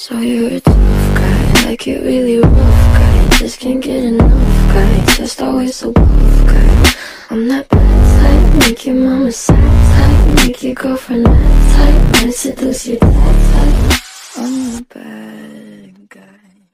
So you're a tough guy, like it really rough guy. Just can't get enough guy, just always so buff guy. I'm that bad type, make your mama sad type, make your girlfriend mad type, and seduce your dad type. I'm the bad guy.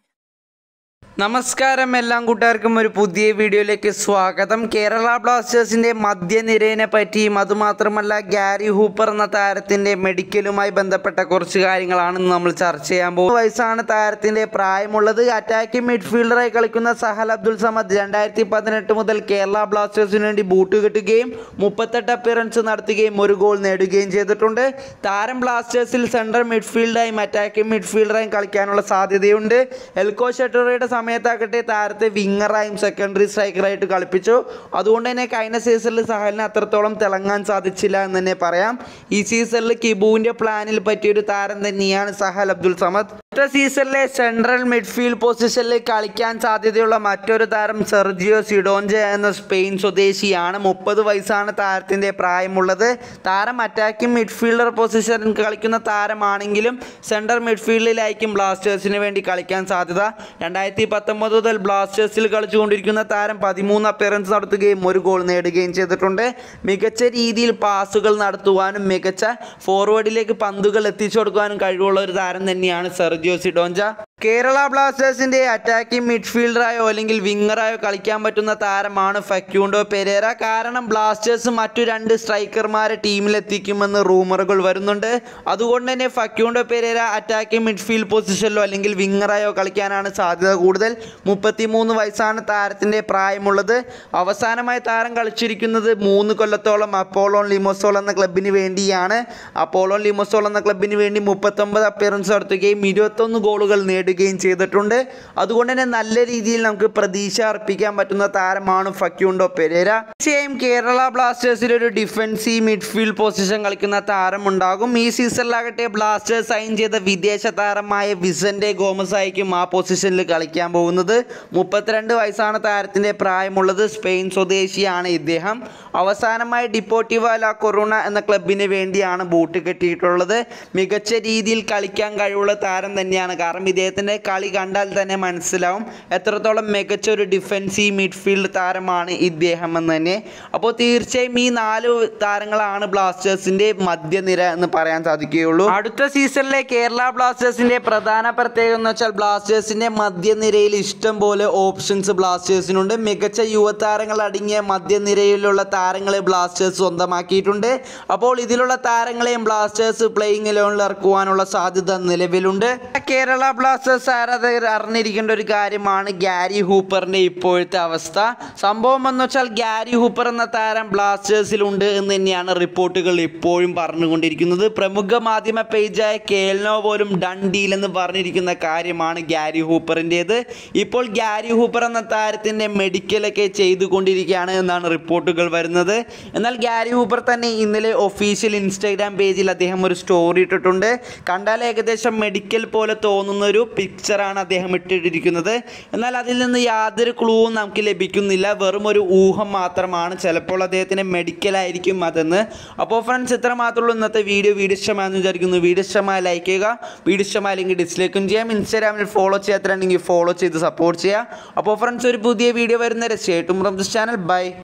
നമസ്കാരം എല്ലാം കൂട്ടുകാർക്കും ഒരു പുതിയ വീഡിയോയിലേക്ക് സ്വാഗതം കേരള ബ്ലാസ്റ്റേഴ്സിന്റെ മധ്യനിരയെ പറ്റിയും അതുമാത്രമല്ല ഗാരി ഹൂപ്പർ എന്ന താരത്തിന്റെ മെഡിക്കലുമായി ബന്ധപ്പെട്ട കുറച്ച് കാര്യങ്ങളാണ് ഇന്ന് നമ്മൾ ചർച്ച ചെയ്യാൻ പോകുന്നത് വയസ്സാണ് താരത്തിന്റെ പ്രായമുള്ളത് അറ്റാക്കിംഗ് മിഡ്ഫീൽഡറായി കളിക്കുന്ന സഹൽ അബ്ദുൾ സമദ് രണ്ടായിരത്തി പതിനെട്ട് മുതൽ കേരള ബ്ലാസ്റ്റേഴ്സിന് വേണ്ടി ബൂട്ട് കെട്ടുകയും മുപ്പത്തെട്ട് അപ്പിയറൻസ് നടത്തുകയും ഒരു ഗോൾ നേടുകയും ചെയ്തിട്ടുണ്ട് താരം ബ്ലാസ്റ്റേഴ്സിൽ സെൻട്രൽ മിഡ്ഫീൽഡായും അറ്റാക്കിംഗ് മിഡ്ഫീൽഡറായും കളിക്കാനുള്ള സാധ്യതയുണ്ട് എൽക്കോ ഷെട്ടറയുടെ സമയത്താകട്ടെ താരത്തെ വിങ്ങറായും സെക്കൻഡറി സ്ട്രൈക്കറായിട്ട് കളിപ്പിച്ചു അതുകൊണ്ട് തന്നെ കഴിഞ്ഞ സീസണിൽ സഹലിന് അത്രത്തോളം തിളങ്ങാൻ സാധിച്ചില്ല എന്ന് തന്നെ പറയാം ഈ സീസണിൽ കിബുവിൻ്റെ പ്ലാനിൽ പറ്റിയൊരു താരം തന്നെയാണ് സഹൽ അബ്ദുൾ സമദ് അടുത്ത സീസണിലെ സെൻട്രൽ മിഡ്ഫീൽഡ് പൊസിഷനിൽ കളിക്കാൻ സാധ്യതയുള്ള മറ്റൊരു താരം സെർജിയോ സിഡോഞ്ച എന്ന സ്പെയിൻ സ്വദേശിയാണ് മുപ്പത് വയസ്സാണ് താരത്തിൻ്റെ പ്രായമുള്ളത് താരം അറ്റാക്കിംഗ് മിഡ്ഫീൽഡർ പൊസിഷനിൽ കളിക്കുന്ന താരമാണെങ്കിലും സെൻട്രൽ മിഡ്ഫീൽഡിലായിരിക്കും ബ്ലാസ്റ്റേഴ്സിന് വേണ്ടി കളിക്കാൻ സാധ്യത രണ്ടായിരത്തി പത്തൊമ്പത് മുതൽ ബ്ലാസ്റ്റേഴ്സിൽ കളിച്ചുകൊണ്ടിരിക്കുന്ന താരം പതിമൂന്ന് അപ്പിയറൻസ് നടത്തുകയും ഒരു ഗോൾ നേടുകയും ചെയ്തിട്ടുണ്ട് മികച്ച രീതിയിൽ പാസുകൾ നടത്തുവാനും മികച്ച ഫോർവേഡിലേക്ക് പന്തുകൾ എത്തിച്ചു കൊടുക്കുവാനും കഴിവുള്ള ഒരു താരം തന്നെയാണ് സെർജിയോ സിഡോഞ്ച കേരള ബ്ലാസ്റ്റേഴ്സിന്റെ അറ്റാക്കിംഗ് മിഡ്ഫീൽഡറായോ അല്ലെങ്കിൽ വിങ്ങറായോ കളിക്കാൻ പറ്റുന്ന താരമാണ് ഫക്യൂണ്ടോ പെരേര കാരണം ബ്ലാസ്റ്റേഴ്സ് മറ്റു രണ്ട് സ്ട്രൈക്കർമാരെ ടീമിലെത്തിക്കുമെന്ന് റൂമറുകൾ വരുന്നുണ്ട് അതുകൊണ്ട് തന്നെ ഫക്യൂണ്ടോ പെരേര അറ്റാക്കിംഗ് മിഡ്ഫീൽഡ് പൊസിഷനിലോ അല്ലെങ്കിൽ വിങ്ങറായോ കളിക്കാനാണ് സാധ്യത കൂടുതൽ മുപ്പത്തിമൂന്ന് വയസ്സാണ് താരത്തിൻ്റെ പ്രായമുള്ളത് അവസാനമായി താരം കളിച്ചിരിക്കുന്നത് മൂന്ന് കൊല്ലത്തോളം അപ്പോളോൺ ലിമോസോൾ എന്ന ക്ലബിന് വേണ്ടിയാണ് അപ്പോളോൺ ലിമോസോൾ എന്ന ക്ലബിന് വേണ്ടി മുപ്പത്തൊമ്പത് അപ്പിയറൻസ് നടത്തുകയും ഇരുപത്തൊന്ന് ഗോളുകൾ നേടുകയും ചെയ്തിട്ടുണ്ട് അതുകൊണ്ട് തന്നെ നല്ല രീതിയിൽ നമുക്ക് പ്രതീക്ഷ അർപ്പിക്കാൻ പറ്റുന്ന താരമാണ് ഫക്യൂണ്ടോ പെരേര തീർച്ചയായും കേരള ബ്ലാസ്റ്റേഴ്സിൽ ഒരു ഡിഫൻസീവ് മിഡ്ഫീൽഡ് പൊസിഷൻ കളിക്കുന്ന താരമുണ്ടാകും ഈ സീസണിലാകട്ടെ ബ്ലാസ്റ്റേഴ്സ് സൈൻ ചെയ്ത വിദേശ താരമായ വിസന്റെ ഗോമസ് ആയിരിക്കും ആ പൊസിഷനിൽ കളിക്കാൻ പോകുന്നത് മുപ്പത്തിരണ്ട് വയസ്സാണ് താരത്തിൻ്റെ പ്രായമുള്ളത് സ്പെയിൻ സ്വദേശിയാണ് ഇദ്ദേഹം അവസാനമായി ഡിപ്പോർട്ടിവ ലാ കൊറോണ എന്ന ക്ലബിന് വേണ്ടിയാണ് ബൂട്ട് കെട്ടിയിട്ടുള്ളത് മികച്ച രീതിയിൽ കളിക്കാൻ കഴിവുള്ള താരം തന്നെയാണ് കാരണം ഇദ്ദേഹത്തിൻ്റെ കളി കണ്ടാൽ തന്നെ മനസ്സിലാവും എത്രത്തോളം മികച്ച ഒരു ഡിഫൻസീവ് മിഡ്ഫീൽഡ് താരമാണ് ഇദ്ദേഹം എന്ന് തന്നെ അപ്പോൾ തീർച്ചയായും ഈ നാല് താരങ്ങളാണ് ബ്ലാസ്റ്റേഴ്സിൻ്റെ മധ്യനിര എന്ന് പറയാൻ സാധിക്കുകയുള്ളൂ അടുത്ത സീസണിലെ കേരള ബ്ലാസ്റ്റേഴ്സിൻ്റെ പ്രധാന പ്രത്യേകത എന്ന് വെച്ചാൽ ബ്ലാസ്റ്റേഴ്സിൻ്റെ മധ്യനിരയിൽ ഇഷ്ടം പോലെ ഓപ്ഷൻസ് ബ്ലാസ്റ്റേഴ്സിനുണ്ട് മികച്ച യുവതാരങ്ങൾ അടങ്ങിയ മധ്യനിരയിലുള്ള താരങ്ങളെ ബ്ലാസ്റ്റേഴ്സ് സ്വന്തമാക്കിയിട്ടുണ്ട് അപ്പോൾ ഇതിലുള്ള താരങ്ങളെയും ബ്ലാസ്റ്റേഴ്സ് പ്ലേയിങ് ഇലവനിൽ ഇറക്കുവാനുള്ള സാധ്യത നിലവിലുണ്ട് കേരള ബ്ലാസ്റ്റേഴ്സ് ആരാധകർ അറിഞ്ഞിരിക്കേണ്ട ഒരു കാര്യമാണ് ഗാരി ഹൂപ്പറിൻ്റെ ഇപ്പോഴത്തെ അവസ്ഥ സംഭവം എന്ന് വെച്ചാൽ ഗാരി ഹൂപ്പർ എന്ന താരം ബ്ലാസ്റ്റേഴ്സിലുണ്ട് എന്ന് തന്നെയാണ് റിപ്പോർട്ടുകൾ ഇപ്പോഴും പറഞ്ഞുകൊണ്ടിരിക്കുന്നത് പ്രമുഖ മാധ്യമ പേജായ കേൽനോ പോലും ഡൺ ഡീൽ എന്ന് പറഞ്ഞിരിക്കുന്ന കാര്യമാണ് ഗാരി ഹൂപ്പറിൻ്റേത് ഇപ്പോൾ ഗാരി ഹൂപ്പർ എന്ന താരത്തിൻ്റെ മെഡിക്കലൊക്കെ ചെയ്തുകൊണ്ടിരിക്കുകയാണ് എന്നാണ് റിപ്പോർട്ടുകൾ വരുന്നത് എന്നാൽ ഗാരി ഹൂപ്പർ തന്നെ ഇന്നലെ ഒഫീഷ്യൽ ഇൻസ്റ്റാഗ്രാം പേജിൽ അദ്ദേഹം ഒരു സ്റ്റോറി ഇട്ടിട്ടുണ്ട് കണ്ടാൽ ഏകദേശം മെഡിക്കൽ പോലെ തോന്നുന്ന ഒരു പിക്ചറാണ് അദ്ദേഹം ഇട്ടിട്ടിരിക്കുന്നത് എന്നാൽ അതിൽ നിന്ന് യാതൊരു ക്ലൂവും നമുക്ക് ലഭിക്കുന്നില്ല വെറും ഒരു ഊഹം മാത്രമാണ് ചിലപ്പോൾ അദ്ദേഹത്തിന് മെഡിക്കൽ ആയിരിക്കും അതെന്ന് അപ്പോൾ ഫ്രണ്ട്സ് ഇത്ര മാത്രമുള്ളൂ ഇന്നത്തെ വീഡിയോ വീഡിയോ ഇഷ്ടമാണെന്ന് വിചാരിക്കുന്നു വീഡിയോ ഇഷ്ടമായ ലൈക്ക് ചെയ്യുക വീഡിയോ ഇഷ്ടമായില്ലെങ്കിൽ ഡിസ്ലൈക്കും ചെയ്യാം ഇൻസ്റ്റാഗ്രാമിൽ ഫോളോ ചെയ്യാത്തിട്ടുണ്ടെങ്കിൽ ഫോളോ ചെയ്ത് സപ്പോർട്ട് ചെയ്യുക അപ്പോൾ ഫ്രണ്ട്സ് ഒരു പുതിയ വീഡിയോ വരുന്ന രക്ഷയായിട്ടും ഫ്രം ദിസ് ചാനൽ ബൈ